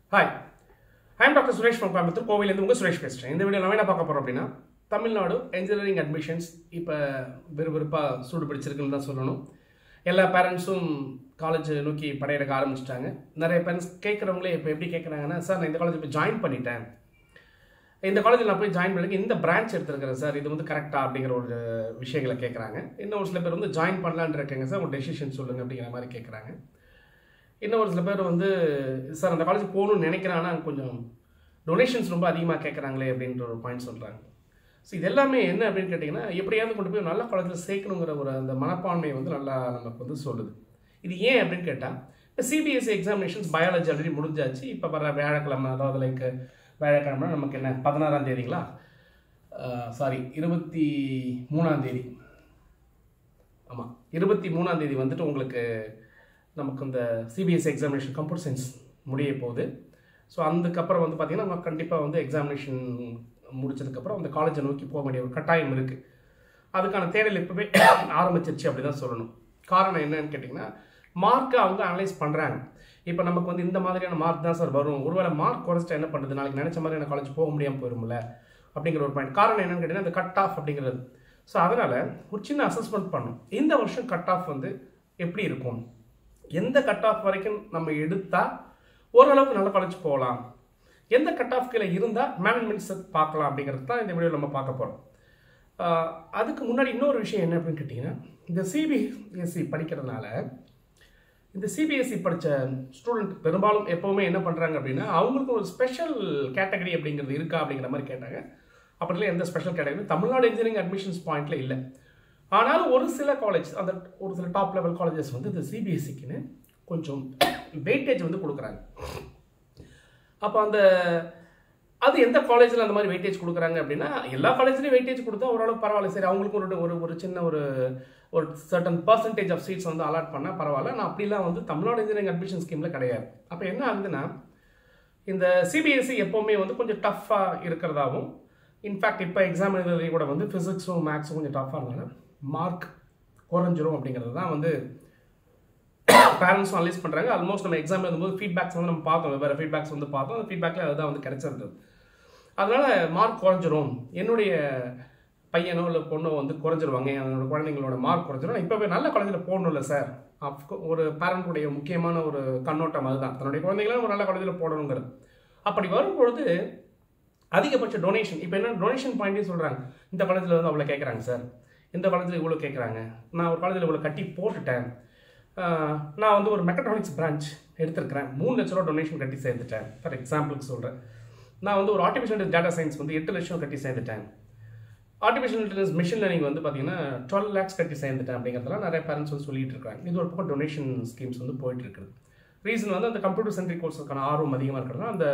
hi I'm doctor Suresh from Coimbatore கோவிலேருந்து உங்கள் சுரேஷ் பேசுகிறேன் இந்த வீடியோ நம்ம என்ன பார்க்க போகிறோம் அப்படின்னா தமிழ்நாடு இன்ஜினியரிங் அட்மிஷன்ஸ் இப்போ விறுவிறுப்பாக சூடு பிடிச்சிருக்குன்னு தான் சொல்லணும் எல்லா பேரண்ட்ஸும் காலேஜ் நோக்கி படையெடுக்க ஆரம்பிச்சிட்டாங்க நிறைய பேரண்ட்ஸ் கேட்குறவங்களே இப்போ எப்படி கேட்குறாங்கன்னா சார் நான் இந்த காலேஜ் இப்போ ஜாயின் பண்ணிட்டேன் இந்த காலேஜில் நான் போய் ஜாயின் பண்ணி இந்த பிரான்ச் எடுத்துருக்கிறேன் சார் இது வந்து கரெக்டாக அப்படிங்கிற ஒரு விஷயங்களை கேட்குறாங்க இன்னும் ஒரு சில பேர் வந்து ஜாயின் பண்ணலான்னு இருக்கேங்க சார் உங்கள் டெசிஷன் சொல்லுங்கள் அப்படிங்கிற மாதிரி கேட்குறாங்க இன்னும் ஒரு சில பேர் வந்து சார் அந்த காலேஜ் போகணும்னு நினைக்கிறேன் ஆனால் கொஞ்சம் டொனேஷன்ஸ் ரொம்ப அதிகமாக கேட்குறாங்களே அப்படின்ற ஒரு பாயிண்ட் சொல்கிறாங்க ஸோ இது எல்லாமே என்ன அப்படின்னு கேட்டிங்கன்னா எப்படியாவது கொண்டு போய் நல்ல காலேஜில் சேர்க்கணுங்கிற ஒரு அந்த மனப்பான்மை வந்து நல்லா நமக்கு வந்து சொல்லுது இது ஏன் அப்படின்னு கேட்டால் இப்போ சிபிஎஸ்சி எக்ஸாமினேஷன்ஸ் பயாலஜி ஆல்ரெடி முடிஞ்சாச்சு இப்போ வர வியாழக்கிழமை அதாவது லைக் வியாழக்கிழமை நமக்கு என்ன பதினாறாம் தேதிங்களா சாரி இருபத்தி மூணாம் தேதி ஆமாம் இருபத்தி மூணாம் தேதி வந்துட்டு உங்களுக்கு நமக்கு இந்த சிபிஎஸ்சி எக்ஸாமினேஷன் கம்ப்யூட்டர் சயின்ஸ் முடிய போகுது ஸோ அதுக்கப்புறம் வந்து பார்த்திங்கன்னா நம்ம கண்டிப்பாக வந்து எக்ஸாமினேஷன் முடிச்சதுக்கப்புறம் அந்த காலேஜை நோக்கி போக வேண்டிய ஒரு கட்டாயம் இருக்குது அதுக்கான தேடல் இப்போவே ஆரம்பிச்சிருச்சு அப்படி தான் சொல்லணும் காரணம் என்னன்னு கேட்டிங்கன்னா மார்க்கை அவங்க அனலைஸ் பண்ணுறாங்க இப்போ நமக்கு வந்து இந்த மாதிரியான மார்க் தான் சார் வரும் ஒருவேளை மார்க் குறைச்சிட்டா என்ன பண்ணுறது நாளைக்கு நினச்ச மாதிரியான காலேஜ் போக முடியாமல் போயிரும்ல அப்படிங்கிற ஒரு பாயிண்ட் காரணம் என்னன்னு கேட்டிங்கன்னா அந்த கட் ஆஃப் அப்படிங்கிறது ஸோ அதனால் ஒரு சின்ன அசஸ்மெண்ட் பண்ணும் இந்த வருஷம் கட் ஆஃப் வந்து எப்படி இருக்கும் எந்த கட் ஆஃப் வரைக்கும் நம்ம எடுத்தால் ஓரளவுக்கு நல்ல காலேஜ் போகலாம் எந்த கட் ஆஃப் கீழே இருந்தால் மேனேஜ்மெண்ட்ஸை பார்க்கலாம் அப்படிங்கிறது தான் இந்த வீடியோவில் நம்ம பார்க்க போகிறோம் அதுக்கு முன்னாடி இன்னொரு விஷயம் என்ன அப்படின்னு கேட்டிங்கன்னா இந்த சிபிஎஸ்சி படிக்கிறதுனால இந்த சிபிஎஸ்சி படித்த ஸ்டூடெண்ட் பெரும்பாலும் எப்போவுமே என்ன பண்ணுறாங்க அப்படின்னா அவங்களுக்கு ஒரு ஸ்பெஷல் கேட்டகரி அப்படிங்கிறது இருக்கா அப்படிங்கிற மாதிரி கேட்டாங்க அப்படிலாம் எந்த special category Tamil Nadu engineering admissions பாயிண்ட்டில் இல்லை ஆனாலும் ஒரு சில காலேஜ் அந்த ஒரு சில டாப் லெவல் காலேஜஸ் வந்து இந்த சிபிஎஸ்சிக்குன்னு கொஞ்சம் வெயிட்டேஜ் வந்து கொடுக்குறாங்க அப்போ அந்த அது எந்த காலேஜில் அந்த மாதிரி வெயிட்டேஜ் கொடுக்குறாங்க அப்படின்னா எல்லா காலேஜ்லேயும் வெயிட்டேஜ் கொடுத்தா ஓரளவு பரவாயில்ல சரி அவங்களுக்கு ஒரு ஒரு ஒரு சின்ன ஒரு ஒரு சர்டன் பர்சன்டேஜ் ஆஃப் சீட்ஸ் வந்து அலாட் பண்ணால் பரவாயில்ல நான் அப்படிலாம் வந்து தமிழ்நாடு இன்ஜினியரிங் அட்மிஷன் ஸ்கீமில் கிடையாது அப்போ என்ன ஆகுதுன்னா இந்த சிபிஎஸ்சி எப்போவுமே வந்து கொஞ்சம் டஃப்பாக இருக்கிறதாவும் இன்ஃபேக்ட் இப்போ எக்ஸாம் எழுதுறதையும் கூட வந்து ஃபிசிக்ஸும் மேக்ஸும் கொஞ்சம் டஃப்பாக இருந்தாலும் மார்க் குறைஞ்சிரும் அப்படிங்கிறது தான் வந்து பேரண்ட்ஸும் அனலைஸ் பண்ணுறாங்க ஆல்மோஸ்ட் நம்ம எக்ஸாம் எழுதும்போது ஃபீட்பேக்ஸ் வந்து நம்ம பார்த்தோம் வேறு ஃபீட்பேக்ஸ் வந்து பார்த்தோம் அந்த ஃபீட்பேக்கில் அதுதான் வந்து கிடைச்சிருந்தது அதனால் மார்க் குறைஞ்சிரும் என்னுடைய பையனோ இல்லை பொண்ணோ வந்து குறைஞ்சிருவாங்க என்னோட குழந்தைங்களோட மார்க் குறைஞ்சிரும் இப்போவே நல்ல காலேஜில் போடணும்ல சார் அஃப்கோ ஒரு பேரண்ட்டுடைய முக்கியமான ஒரு கண்ணோட்டம் அதுதான் தன்னுடைய குழந்தைங்களும் ஒரு நல்ல காலேஜில் போடணுங்கிறது அப்படி வரும்பொழுது அதிகபட்ச டொனேஷன் இப்போ என்ன டொனேஷன் பாயிண்டே சொல்கிறாங்க இந்த காலேஜில் வந்து அவ்வளோ கேட்குறாங்க சார் இந்த காலேஜில் இவ்வளோ கேட்குறாங்க நான் ஒரு காலேஜில் இவ்வளோ கட்டி போட்டுட்டேன் நான் வந்து ஒரு மெக்கட்ரானிக்ஸ் பிரான்ச் எடுத்திருக்கிறேன் மூணு லட்ச ரூபா டொனேஷன் கட்டி சேர்ந்துட்டேன் ஃபார் எக்ஸாம்பிளுக்கு சொல்கிறேன் நான் வந்து ஒரு ஆர்டிஃபிஷியல் டேட்டா சயின்ஸ் வந்து எட்டு லட்சம் கட்டி சேர்ந்துட்டேன் ஆர்டிஃபிஷியல் இன்டெலிஜென்ஸ் மிஷின் லேர்னிங் வந்து பார்த்தீங்கன்னா டுவெல் லேக்ஸ் கட்டி சேர்ந்துட்டேன் அப்படிங்கிறதெல்லாம் நிறைய பேரண்ட்ஸ் வந்து சொல்லிட்டு இருக்காங்க இது ஒரு பக்கம் டொனேஷன் ஸ்கீம்ஸ் வந்து போயிட்டு இருக்குது ரீசன் வந்து அந்த கம்ப்யூட்டர் சென்ட்ரிக் கோர்ஸுக்கான ஆர்வம் அதிகமாக இருக்கிறதுனால அந்த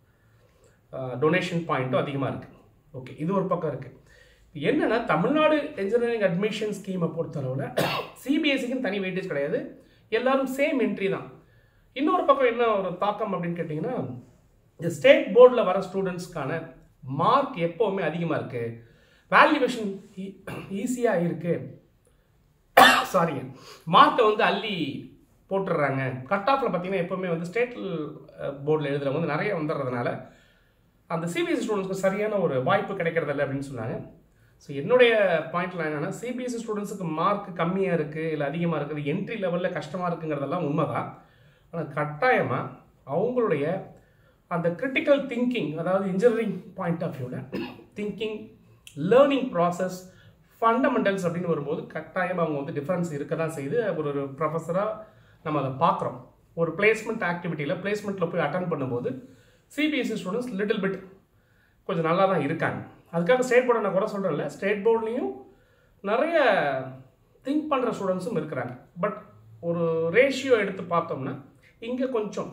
டொனேஷன் பாயிண்ட்டும் அதிகமாக இருக்குது ஓகே இது ஒரு பக்கம் இருக்குது என்னென்னா தமிழ்நாடு இன்ஜினியரிங் அட்மிஷன் ஸ்கீமை பொறுத்தளவில் சிபிஎஸ்சிக்குன்னு தனி வெயிட்டேஜ் கிடையாது எல்லாரும் சேம் என்ட்ரி தான் இன்னொரு பக்கம் என்ன ஒரு தாக்கம் அப்படின்னு கேட்டிங்கன்னா இந்த ஸ்டேட் போர்டில் வர ஸ்டூடெண்ட்ஸ்க்கான மார்க் எப்போவுமே அதிகமாக இருக்குது வேல்யூவேஷன் ஈஸியாக இருக்குது சாரிங்க மார்க்கை வந்து அள்ளி போட்டுடுறாங்க கட் ஆஃபில் பார்த்தீங்கன்னா எப்போவுமே வந்து ஸ்டேட் போர்டில் எழுதுறவங்க வந்து நிறைய வந்துடுறதுனால அந்த சிபிஎஸ்சி ஸ்டூடெண்ட்ஸ்க்கு சரியான ஒரு வாய்ப்பு கிடைக்கிறதில்ல அப்படின்னு சொன்னாங்க ஸோ என்னுடைய பாயிண்ட்ல என்னென்னா சிபிஎஸ்சி ஸ்டூடெண்ட்ஸுக்கு மார்க் கம்மியாக இருக்குது இல்லை அதிகமாக இருக்குது என்ட்ரி லெவலில் கஷ்டமாக இருக்குங்கிறதெல்லாம் உண்மைதான் ஆனால் கட்டாயமாக அவங்களுடைய அந்த கிரிட்டிக்கல் திங்கிங் அதாவது இன்ஜினியரிங் பாயிண்ட் ஆஃப் வியூவில் திங்கிங் லேர்னிங் ப்ராசஸ் ஃபண்டமெண்டல்ஸ் அப்படின்னு வரும்போது கட்டாயமாக அவங்க வந்து டிஃப்ரென்ஸ் இருக்க தான் செய்து ஒரு ஒரு ப்ரொஃபஸராக நம்ம அதை பார்க்குறோம் ஒரு பிளேஸ்மெண்ட் ஆக்டிவிட்டியில் பிளேஸ்மெண்ட்டில் போய் அட்டன் பண்ணும்போது சிபிஎஸ்சி ஸ்டூடெண்ட்ஸ் லிட்டில் பிட் கொஞ்சம் நல்லா தான் இருக்காங்க அதுக்காக ஸ்டேட் போர்டை நான் கூட சொல்கிறேன்ல ஸ்டேட் போர்ட்லேயும் நிறைய திங்க் பண்ணுற ஸ்டூடெண்ட்ஸும் இருக்கிறாங்க பட் ஒரு ரேஷியோ எடுத்து பார்த்தோம்னா இங்கே கொஞ்சம்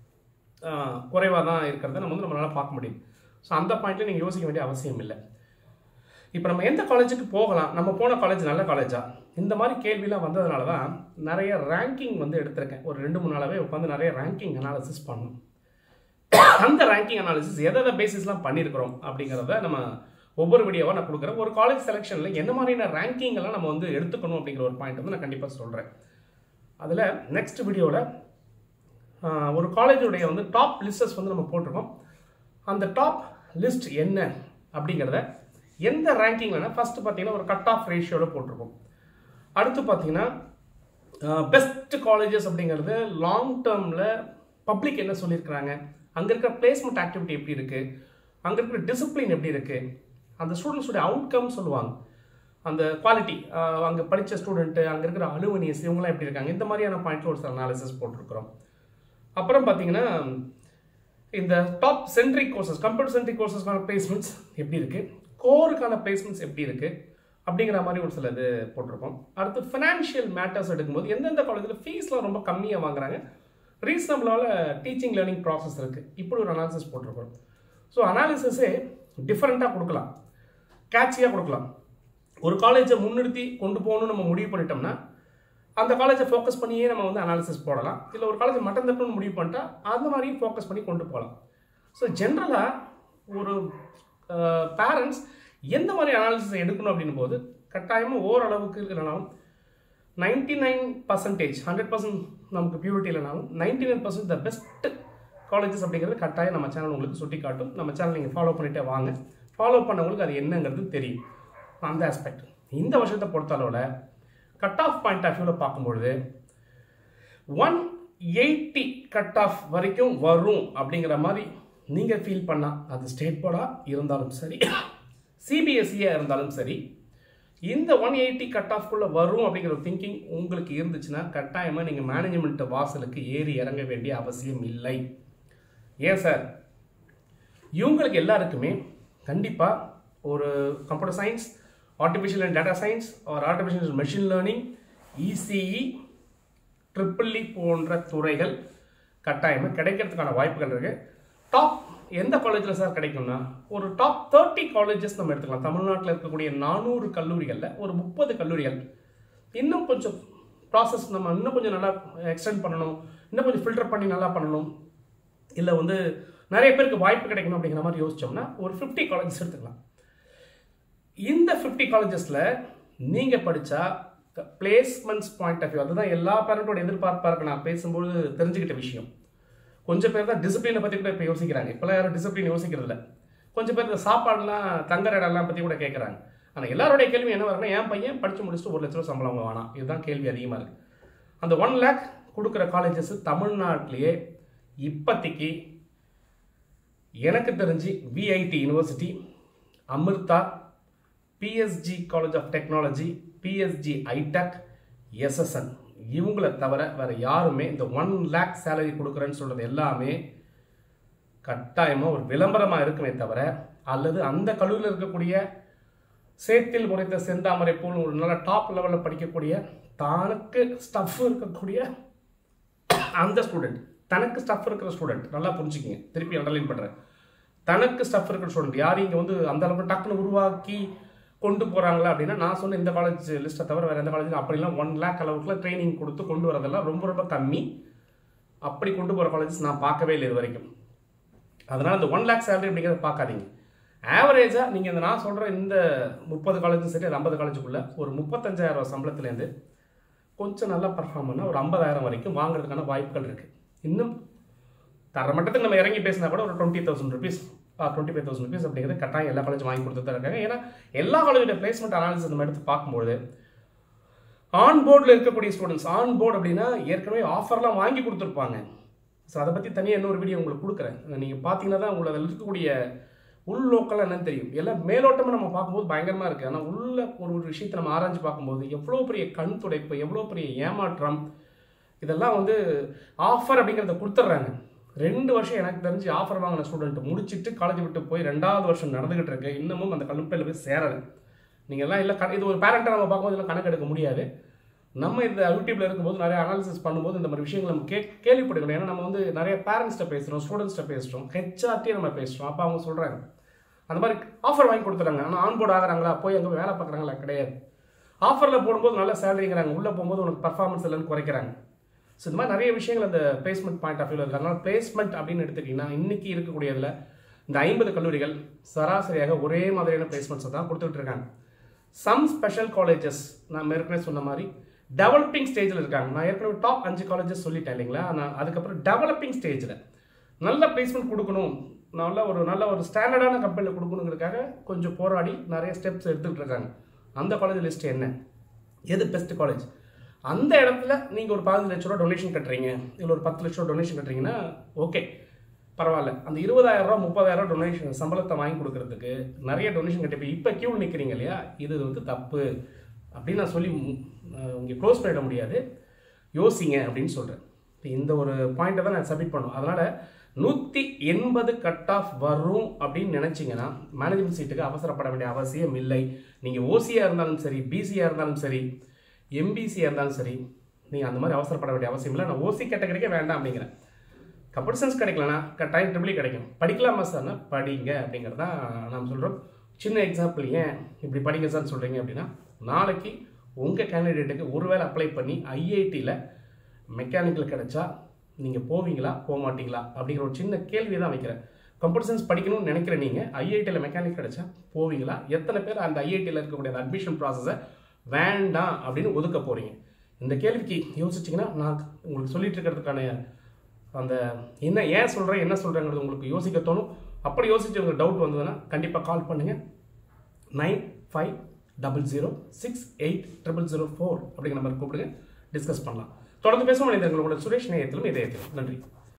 குறைவாக தான் இருக்கிறத நம்ம வந்து நம்மளால் பார்க்க முடியும் ஸோ அந்த பாயிண்ட்டில் நீங்கள் யோசிக்க வேண்டிய அவசியம் இல்லை இப்போ நம்ம எந்த காலேஜுக்கு போகலாம் நம்ம போன காலேஜ் நல்ல காலேஜா இந்த மாதிரி கேள்விலாம் வந்ததுனால தான் நிறைய ரேங்கிங் வந்து எடுத்திருக்கேன் ஒரு ரெண்டு மூணு நாளாவே உட்காந்து நிறைய ரேங்கிங் அனாலிசிஸ் பண்ணணும் அந்த ரேங்கிங் அனாலிசிஸ் எதை பேசிஸ்லாம் பண்ணியிருக்கிறோம் அப்படிங்கிறத நம்ம ஒவ்வொரு வீடியோவாக நான் கொடுக்குறேன் ஒரு காலேஜ் செலெக்ஷனில் எந்த மாதிரியான ரேங்கிங் எல்லாம் நம்ம வந்து எடுத்துக்கணும் அப்படிங்கிற ஒரு பாயிண்ட் வந்து நான் கண்டிப்பாக சொல்கிறேன் அதில் நெக்ஸ்ட் வீடியோவில் ஆஹ், ஒரு காலேஜுடைய வந்து டாப் லிஸ்டஸ் வந்து நம்ம போட்டிருக்கோம் அந்த டாப் லிஸ்ட் என்ன அப்படிங்கிறத எந்த ரேங்கிங்லனா ஃபஸ்ட்டு பார்த்தீங்கன்னா ஒரு கட் ஆஃப் ரேஷியோவில் போட்டிருக்கோம் அடுத்து பார்த்தீங்கன்னா பெஸ்ட் காலேஜஸ் அப்படிங்கிறது லாங் டேர்மில் பப்ளிக் என்ன சொல்லியிருக்கிறாங்க அங்கே இருக்கிற பிளேஸ்மெண்ட் ஆக்டிவிட்டி எப்படி இருக்குது அங்கே இருக்கிற டிசிப்ளின் எப்படி இருக்குது அந்த ஸ்டூடெண்ட்ஸுடைய அவுட்கம் சொல்லுவாங்க அந்த குவாலிட்டி அங்கே படித்த ஸ்டூடெண்ட்டு அங்கே இருக்கிற அலுவனியஸ் இவங்கெல்லாம் எப்படி இருக்காங்க இந்த மாதிரியான பாயிண்ட்ல ஒரு சில அனாலிசிஸ் போட்டிருக்கிறோம் அப்புறம் பார்த்தீங்கன்னா இந்த top centric courses computer centric கோர்சஸ்க்கான பிளேஸ்மெண்ட்ஸ் எப்படி இருக்குது கோருக்கான பிளேஸ்மெண்ட்ஸ் எப்படி இருக்குது அப்படிங்கிற மாதிரி ஒரு சில இது போட்டிருக்கோம் அடுத்து ஃபினான்ஷியல் மேட்டர்ஸ் எடுக்கும்போது எந்தெந்த காலேஜில் ஃபீஸ்லாம் ரொம்ப கம்மியாக வாங்குறாங்க ரீசனபிளான டீச்சிங் லேர்னிங் ப்ராசஸ் இருக்குது இப்படி ஒரு அனாலிசிஸ் போட்டிருக்கோம் ஸோ அனாலிசிஸே டிஃப்ரெண்ட்டாக கொடுக்கலாம் கேட்சியாக கொடுக்கலாம் ஒரு காலேஜை முன்னிறுத்தி கொண்டு போகணும்னு நம்ம முடிவு பண்ணிட்டோம்னா அந்த காலேஜை ஃபோக்கஸ் பண்ணியே நம்ம வந்து அனாலிசிஸ் போடலாம் இல்லை ஒரு காலேஜை மட்டம் தட்டணும்னு முடிவு பண்ணிட்டா அந்த மாதிரியும் ஃபோக்கஸ் பண்ணி கொண்டு போகலாம் ஸோ ஜென்ரலாக ஒரு பேரண்ட்ஸ் எந்த மாதிரி அனாலிசிஸ் எடுக்கணும் அப்படின்னும் போது கட்டாயமாக ஓரளவுக்கு இல்லைனாலும் ninety nine percentage hundred percent நமக்கு பியூரிட்டி இல்லைனாலும் ninety nine percent the best colleges அப்படிங்கிறது கட்டாயம் நம்ம சேனல் உங்களுக்கு சுட்டி காட்டும் நம்ம சேனல் நீங்கள் ஃபாலோ பண்ணிட்டே வாங்க ஃபாலோ பண்ணவங்களுக்கு அது என்னங்கிறது தெரியும் அந்த ஆஸ்பெக்ட் இந்த வருஷத்தை பொறுத்தளவில் கட் ஆஃப் பாயிண்ட் ஆஃப் வியூவில் பார்க்கும்பொழுது ஒன் எயிட்டி கட் ஆஃப் வரைக்கும் வரும் அப்படிங்கிற மாதிரி நீங்கள் ஃபீல் பண்ணால் அது ஸ்டேட் போர்டாக இருந்தாலும் சரி சிபிஎஸ்சியாக இருந்தாலும் சரி இந்த ஒன் எயிட்டி கட் ஆஃப்குள்ளே வரும் அப்படிங்கிற திங்கிங் உங்களுக்கு இருந்துச்சுன்னா கட்டாயமாக நீங்கள் மேனேஜ்மெண்ட் வாசலுக்கு ஏறி இறங்க வேண்டிய அவசியம் இல்லை ஏன் சார் இவங்களுக்கு எல்லாருக்குமே கண்டிப்பாக ஒரு computer science artificial and data science or artificial machine learning ECE triple E போன்ற துறைகள் கட்டாயமாக கிடைக்கிறதுக்கான வாய்ப்புகள் இருக்குது டாப் எந்த காலேஜில் சார் கிடைக்கும்னா ஒரு டாப் தேர்ட்டி காலேஜஸ் நம்ம எடுத்துக்கலாம் தமிழ்நாட்டில் இருக்கக்கூடிய நானூறு கல்லூரிகளில் ஒரு முப்பது கல்லூரிகள் இன்னும் கொஞ்சம் ப்ராசஸ் நம்ம இன்னும் கொஞ்சம் நல்லா எக்ஸ்டெண்ட் பண்ணணும் இன்னும் கொஞ்சம் ஃபில்டர் பண்ணி நல்லா பண்ணணும் இல்லை வந்து நிறைய பேருக்கு வாய்ப்பு கிடைக்கணும் அப்படிங்கிற மாதிரி யோசிச்சோம்னா ஒரு ஃபிஃப்டி காலேஜஸ் எடுத்துக்கலாம் இந்த ஃபிஃப்டி காலேஜஸில் நீங்கள் படித்தா பிளேஸ்மெண்ட்ஸ் பாயிண்ட் ஆஃப் வியூ அதுதான் எல்லா பேரண்டோட எதிர்பார்ப்பாக இருக்கு நான் பேசும்போது தெரிஞ்சுக்கிட்ட விஷயம் கொஞ்சம் பேர் தான் டிசிப்ளினை பற்றி கூட இப்போ யோசிக்கிறாங்க இப்போலாம் யாரும் டிசிப்ளின் யோசிக்கிறது இல்லை கொஞ்சம் பேர் இந்த சாப்பாடுலாம் தங்குற இடம்லாம் பற்றி கூட கேட்குறாங்க ஆனால் எல்லாருடைய கேள்வி என்ன வரும்னா என் பையன் படித்து முடிச்சுட்டு ஒரு லட்ச ரூபா சம்பளம் அவங்க வேணாம் இதுதான் கேள்வி அதிகமாக இருக்குது அந்த ஒன் லேக் கொடுக்குற காலேஜஸ் தமிழ்நாட்டிலேயே இப்போதைக்கு எனக்கு தெரிஞ்சு VIT university Amrita PSG college of technology PSG iTech SSN இவங்கள தவிர வேறு யாருமே இந்த ஒன் லேக் சேலரி கொடுக்குறேன்னு சொல்கிறது எல்லாமே கட்டாயமாக ஒரு விளம்பரமாக இருக்குமே தவிர அல்லது அந்த கல்லூரியில் இருக்கக்கூடிய சேத்தில் முறைத்த செந்தாமரை போல் ஒரு நல்ல டாப் லெவலில் படிக்கக்கூடிய தனக்கு ஸ்டஃப் இருக்கக்கூடிய அந்த ஸ்டூடெண்ட் தனக்கு ஸ்டஃப் இருக்கிற ஸ்டூடெண்ட் நல்லா புரிஞ்சுக்கிங்க திருப்பி அண்டர்லைன் பண்ணுறேன் தனக்கு ஸ்டஃப் இருக்கிற ஸ்டூடெண்ட் யார் இங்கே வந்து அந்த அளவுக்கு டக்குன்னு உருவாக்கி கொண்டு போகிறாங்களா அப்படின்னா நான் சொன்ன இந்த காலேஜ் லிஸ்ட்டை தவிர வேறு எந்த காலேஜில் அப்படிலாம் ஒன் லேக் அளவுக்குலாம் ட்ரைனிங் கொடுத்து கொண்டு வரதெல்லாம் ரொம்ப ரொம்ப கம்மி அப்படி கொண்டு போகிற காலேஜஸ் நான் பார்க்கவே இல்லை இது வரைக்கும் அதனால் இந்த ஒன் லேக் சேலரி அப்படிங்கிறத பார்க்காதீங்க ஆவரேஜாக நீங்கள் இந்த நான் சொல்கிற இந்த முப்பது காலேஜும் சரி அது ஐம்பது காலேஜுக்குள்ளே ஒரு முப்பத்தஞ்சாயிரம் ரூபா சம்பளத்துலேருந்து கொஞ்சம் நல்லா பர்ஃபார்ம் பண்ணால் ஒரு ஐம்பதாயிரம் வரைக்கும் வாங்குறதுக்கான வாய்ப்புகள் இருக்குது இன்னும் தர மட்டத்துக்கு நம்ம இறங்கி பேசினா கூட ஒரு twenty thousand rupees twenty five thousand rupees அப்படிங்கிறது கட்டாயம் எல்லா காலேஜும் வாங்கி கொடுத்துட்டு தான் இருக்காங்க ஏன்னா எல்லா காலேஜோட பிளேஸ்மெண்ட் அனாலிசிஸ் நம்ம எடுத்து பார்க்கும்போது ஆன் போர்டில் இருக்கக்கூடிய ஸ்டூடெண்ட்ஸ் ஆன் போர்டு அப்படின்னா ஏற்கனவே ஆஃபர்லாம் வாங்கி கொடுத்துருப்பாங்க ஸோ அதை பற்றி தனியாக இன்னொரு வீடியோ உங்களுக்கு கொடுக்குறேன் நீங்கள் பார்த்தீங்கன்னா தான் உங்களுக்கு அதில் இருக்கக்கூடிய உள்நோக்கெல்லாம் என்னன்னு தெரியும் எல்லாம் மேலோட்டமாக நம்ம பார்க்கும்போது பயங்கரமாக இருக்குது ஆனால் உள்ள ஒரு ஒரு விஷயத்தை நம்ம ஆராய்ஞ்சு பார்க்கும்போது எவ்வளோ பெரிய கண் துடைப்பு எவ்வளோ பெரிய ஏமாற்றம் இதெல்லாம் வந்து ஆஃபர் அப்படிங்கிறத கொடுத்துட்றாங்க ரெண்டு வருஷம் எனக்கு தெரிஞ்சு ஆஃபர் வாங்கின ஸ்டூடெண்ட் முடிச்சுட்டு காலேஜ் விட்டு போய் ரெண்டாவது வருஷம் நடந்துகிட்டு இருக்கு இன்னமும் அந்த கல்விப்பையில் போய் சேரலை நீங்கள் எல்லாம் இல்லை இது ஒரு பேரண்ட்டாக நம்ம பார்க்கும்போது இதெல்லாம் கணக்கு எடுக்க முடியாது நம்ம இந்த யூடியூப்ல இருக்கும்போது நிறைய அனாலிசிஸ் பண்ணும்போது இந்த மாதிரி விஷயங்கள் நம்ம கே கேள்விப்படுகிறோம் ஏன்னா நம்ம வந்து நிறைய பேரண்ட்ஸ்கிட்ட பேசுகிறோம் ஸ்டூடெண்ட்ஸ்கிட்ட பேசுகிறோம் ஹெச்ஆர்டியே நம்ம பேசுகிறோம் அப்போ அவங்க சொல்கிறாங்க அந்த மாதிரி ஆஃபர் வாங்கி கொடுத்துறாங்க ஆனால் ஆன்போர்ட் ஆகிறாங்களா போய் அங்கே வேலை பார்க்குறாங்களா கிடையாது ஆஃபரில் போடும்போது நல்ல சேலரிங்கிறாங்க உள்ளே போகும்போது உனக்கு பர்ஃபார்மன்ஸ் இல்லைன்னு குறைக்கிறாங்க ஸோ இந்த மாதிரி நிறைய விஷயங்கள் அந்த பிளேஸ்மெண்ட் பாயிண்ட் ஆஃப் வியூவில் இருக்குது அதனால் பிளேஸ்மெண்ட் அப்படின்னு எடுத்துக்கிட்டிங்கன்னா இன்னைக்கு இருக்கக்கூடியதில் இந்த ஐம்பது கல்லூரிகள் சராசரியாக ஒரே மாதிரியான பிளேஸ்மெண்ட்ஸை தான் கொடுத்துட்டு இருக்காங்க சம் ஸ்பெஷல் காலேஜஸ் நான் ஏற்கனவே சொன்ன மாதிரி டெவலப்பிங் ஸ்டேஜில் இருக்காங்க நான் ஏற்கனவே டாப் அஞ்சு காலேஜஸ் சொல்லிட்டேன் இல்லைங்களா நான் அதுக்கப்புறம் டெவலப்பிங் ஸ்டேஜில் நல்ல பிளேஸ்மெண்ட் கொடுக்கணும் நல்ல ஒரு நல்ல ஒரு ஸ்டாண்டர்டான கம்பெனியில் கொடுக்கணுங்கிறதுக்காக கொஞ்சம் போராடி நிறைய ஸ்டெப்ஸ் எடுத்துக்கிட்டு இருக்காங்க அந்த காலேஜ் லிஸ்ட் என்ன எது பெஸ்ட் காலேஜ் அந்த இடத்துல நீங்கள் ஒரு பதினஞ்சு லட்ச ரூபா டொனேஷன் கட்டுறீங்க இல்லை ஒரு பத்து லட்ச ரூபா டொனேஷன் கட்டுறீங்கன்னா ஓகே பரவாயில்ல அந்த இருபதாயிரம் ரூபா முப்பதாயிரம் ரூபா டொனேஷன் சம்பளத்தை வாங்கி கொடுக்கறதுக்கு நிறைய டொனேஷன் கட்டி இப்போ கியூ நிற்கிறீங்க இல்லையா இது வந்து தப்பு அப்படின்னு நான் சொல்லி இங்கே க்ளோஸ் பண்ணிட முடியாது யோசிங்க அப்படின்னு சொல்கிறேன் இந்த ஒரு பாயிண்ட்டை தான் நான் சப்மிட் பண்ணும் அதனால் நூற்றி எண்பது கட் ஆஃப் வரும் அப்படின்னு நினச்சிங்கன்னா மேனேஜ்மெண்ட் சீட்டுக்கு அவசரப்பட வேண்டிய அவசியம் இல்லை நீங்கள் ஓசியாக இருந்தாலும் சரி பிசியாக இருந்தாலும் சரி எம்பிசியாக இருந்தாலும் சரி நீங்கள் அந்த மாதிரி அவசரப்பட வேண்டிய அவசியம் இல்லை நான் ஓசி கேட்டகரிக்கே வேண்டாம் அப்படிங்கிறேன் கம்ப்யூட்டர் சயின்ஸ் கிடைக்கலனா கட்டாயம் ட்ரிபிளி கிடைக்கும் படிக்கலாமா சார்னா படிங்க அப்படிங்கிறதா நாம் சொல்கிறோம் சின்ன எக்ஸாம்பிள் ஏன் இப்படி படிங்க சார் சொல்கிறீங்க அப்படின்னா நாளைக்கு உங்கள் கேண்டிடேட்டுக்கு ஒருவேளை அப்ளை பண்ணி ஐஐடியில் மெக்கானிக்கல் கிடைச்சா நீங்கள் போவீங்களா போக மாட்டீங்களா அப்படிங்கிற ஒரு சின்ன கேள்வி தான் வைக்கிறேன் கம்ப்யூட்டர் சயின்ஸ் படிக்கணும்னு நினைக்கிற நீங்கள் ஐஐடியில் மெக்கானிக் கிடைச்சா போவீங்களா எத்தனை பேர் அந்த ஐஐடியில் இருக்கக்கூடிய அந்த அட்மிஷன் ப்ராசஸை வேண்டாம் அப்படின்னு ஒதுக்க போகிறீங்க இந்த கேள்விக்கு யோசிச்சிங்கன்னா நான் உங்களுக்கு சொல்லிட்டு இருக்கிறதுக்கான அந்த என்ன ஏன் சொல்கிறேன் என்ன சொல்கிறேங்கிறது உங்களுக்கு யோசிக்க தோணும் அப்படி யோசிச்சு உங்களுக்கு டவுட் வந்ததுன்னா கண்டிப்பாக கால் பண்ணுங்கள் nine five double zero six eight triple zero four அப்படிங்கிற நம்பர் கூப்பிடுங்க டிஸ்கஸ் பண்ணலாம் தொடர்ந்து பேசுவோம் மனிதர்களோட சுரேஷ் நேயத்திலும் இதயத்திலும் நன்றி